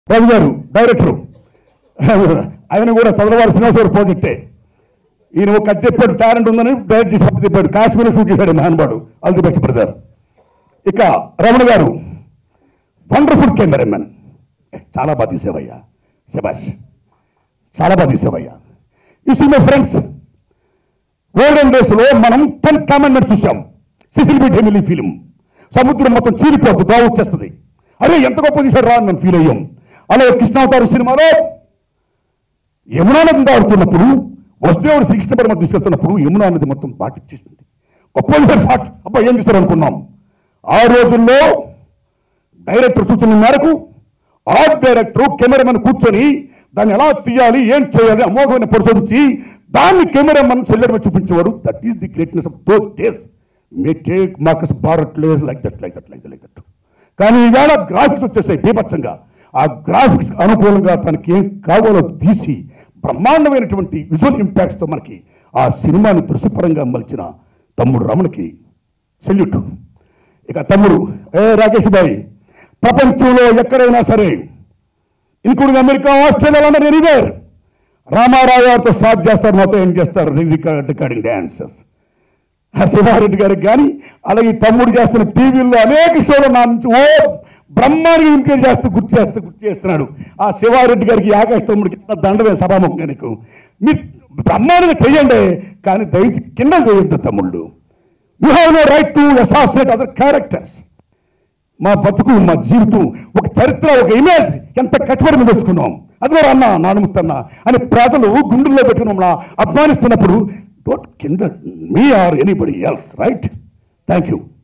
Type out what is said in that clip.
రవి గారు డైరెక్టరు ఆయన కూడా చదరవారి శ్రీనివాసరావు ప్రాజెక్టే ఈయన ఒక కథ చెప్పాడు టాలెంట్ ఉందని డైరెక్ట్ చేసి పక్కన చెప్పాడు కాశ్మీర్ షూట్ చేశాడు మహానుభాడు ఆల్ ది బెస్ట్ బ్రదర్ ఇక రమణ గారు వండర్ఫుల్ కెమెరామెన్ చాలా బాగా తీసేవయ్యా శబాష్ చాలా బాగా తీసేవయ్యా ఈ సినిమా ఫ్రెండ్స్ ఓల్డెన్ డేస్ లో మనం టెన్ కామెంట్మెంట్స్ చూసాం సిసిల్ బి డెమిలీ ఫిలిం సముద్రం మొత్తం చీలిపోద్దు గా వచ్చేస్తుంది అరే ఎంత గొప్ప తీశాడు రా అని మనం ఫీల్ అయ్యాం అలాగే కృష్ణావతారు సినిమాలో యమునా నది దాడుతున్నప్పుడు వసుదేవుడు శ్రీకృష్ణ పరమ తీసుకెళ్తున్నప్పుడు యమునా నది మొత్తం పాటిచ్చేస్తుంది గొప్ప షాట్ అబ్బా ఏం చేస్తారు అనుకున్నాం ఆ రోజుల్లో డైరెక్టర్ సూచనల మేరకు ఆర్ట్ డైరెక్టర్ కెమెరామెన్ కూర్చొని దాన్ని ఎలా తీయాలి ఏం చేయాలి అమోఘమైన పరిశోధించి దాన్ని కెమెరామెన్ సెల్లర్ మీద చూపించేవారు that is the greatness of those days may take Marcus Bartleys like that like that like like that కానీ ఈవేళ గ్రాఫిక్స్ వచ్చేసాయి బీభత్సంగా ఆ గ్రాఫిక్స్ అనుకూలంగా తనకి ఏం కావాలో తీసి బ్రహ్మాండమైనటువంటి విజువల్ ఇంపాక్ట్స్తో మనకి ఆ సినిమాని దృశ్యపరంగా మలిచిన తమ్ముడు రమణకి సెల్యూట్ ఇక తమ్ముడు ఏ రాకేష్ భాయ్ ప్రపంచంలో ఎక్కడైనా సరే including America Australia London anywhere Ramarao గారితో స్టార్ట్ చేస్తారు మొత్తం ఏం చేస్తారు రికార్డ్ రికార్డింగ్ డ్యాన్సెస్ శివారెడ్డి గారికి కానీ అలాగే ఈ తమ్ముడు చేస్తున్న టీవీల్లో అనేక షోలు నా నుంచి ఓ బ్రహ్మాండంగా ఇమిటేట్ చేస్తూ గుర్తు చేస్తూ గుర్తు చేస్తున్నాడు ఆ శివారెడ్డి గారికి ఈ ఆకాశ తమ్ముడికి ఎంత దండమే సభాముఖంగా నీకు మీరు బ్రహ్మాండంగా చెయ్యండి కానీ దయచి కింద చేయొద్దు తమ్ముళ్ళు you have no right to assassinate other characters మా బతుకు మా జీవితం ఒక చరిత్ర ఒక ఇమేజ్ ఎంత కట్టుబడి మీద తెచ్చుకున్నాం అదిగో అన్న నానుముత్తన్న అని ప్రజలు గుండెల్లో పెట్టుకుని మమ్మల్ని అభిమానిస్తున్నప్పుడు don't hinder me or anybody else right thank you